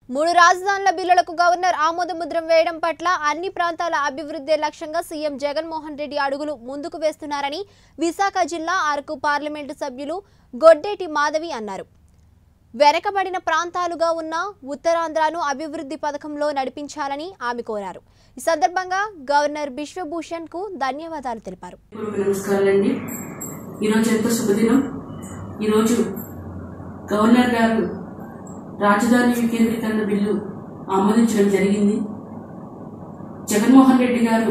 మూడు రాజధానుల బిల్లులకు గవర్నర్ ఆమోదముద్రం వేయడం పట్ల అన్ని ప్రాంతాల అభివృద్ధి లక్ష్యంగా సీఎం జగన్మోహన్ రెడ్డి అడుగులు ముందుకు వేస్తున్నారని విశాఖ జిల్లా అరకు పార్లమెంటు సభ్యులు గొడ్డేటి మాధవి అన్నారు వెనకబడిన ప్రాంతాలుగా ఉన్న ఉత్తరాంధ్రను అభివృద్ధి పథకంలో నడిపించాలని ఆమె కోరారు ఈ సందర్భంగా గవర్నర్ బిశ్వభూషణ్ కు ధన్యవాదాలు తెలిపారు పూర్వక నమస్కారాలండి ఈరోజు ఎంతో శుభదినం ఈరోజు గవర్నర్ గారు రాజధాని వికేంద్రీకరణ బిల్లు ఆమోదించడం జరిగింది జగన్మోహన్ రెడ్డి గారు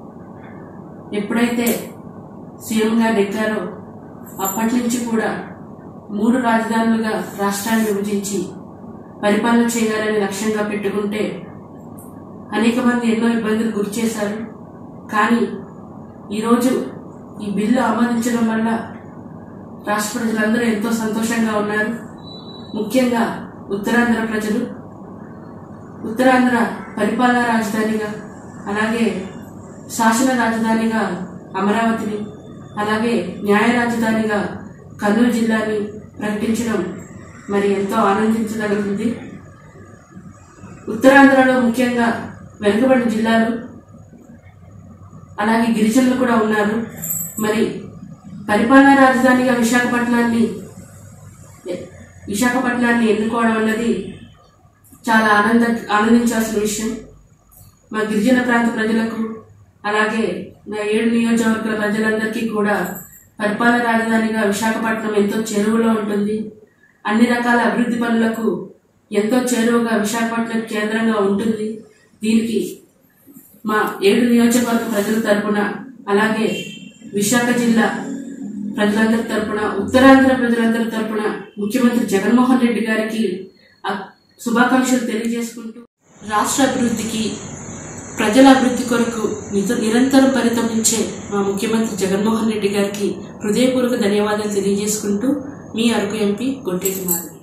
ఎప్పుడైతే సీఎంగా నెగ్గారో అప్పటి నుంచి కూడా మూడు రాజధానులుగా రాష్ట్రాన్ని విభజించి పరిపాలన చేయాలని లక్ష్యంగా పెట్టుకుంటే అనేక మంది ఎన్నో ఇబ్బందులు గురి చేశారు కానీ ఈరోజు ఈ బిల్లు ఆమోదించడం వల్ల రాష్ట్ర ప్రజలందరూ ఎంతో సంతోషంగా ఉన్నారు ముఖ్యంగా ఉత్తరాంధ్ర ప్రజలు ఉత్తరాంధ్ర పరిపాలనా రాజధానిగా అలాగే శాసన రాజధానిగా అమరావతిని అలాగే న్యాయ రాజధానిగా కర్నూలు జిల్లాని ప్రకటించడం మరి ఎంతో ఆనందించదగినది ఉత్తరాంధ్రలో ముఖ్యంగా వెనుకబడిన జిల్లాలు అలాగే గిరిజనులు కూడా ఉన్నారు మరి పరిపాలనా రాజధానిగా విశాఖపట్నాన్ని విశాఖపట్నాన్ని ఎన్నుకోవడం అన్నది చాలా ఆనంద ఆనందించాల్సిన విషయం మా గిరిజన ప్రాంత ప్రజలకు అలాగే నా ఏడు నియోజకవర్గాల ప్రజలందరికీ కూడా పరిపాలన రాజధానిగా విశాఖపట్నం ఎంతో చేరువలో ఉంటుంది అన్ని రకాల అభివృద్ధి పనులకు ఎంతో చేరువగా విశాఖపట్నం కేంద్రంగా ఉంటుంది దీనికి మా ఏడు నియోజకవర్గ ప్రజల తరపున అలాగే విశాఖ జిల్లా ప్రజలందరి తరపున ఉత్తరాంధ్ర ప్రజలందరి తరపున ముఖ్యమంత్రి జగన్మోహన్ రెడ్డి గారికి ఆ శుభాకాంక్షలు తెలియజేసుకుంటూ రాష్ట్ర అభివృద్ధికి ప్రజల అభివృద్ధి కొరకు నిత- నిరంతరం పరితమించే మా ముఖ్యమంత్రి జగన్మోహన్ రెడ్డి గారికి హృదయపూర్వక ధన్యవాదాలు తెలియజేసుకుంటూ మీ అరకు ఎంపీ గొట్టేటి మాధవి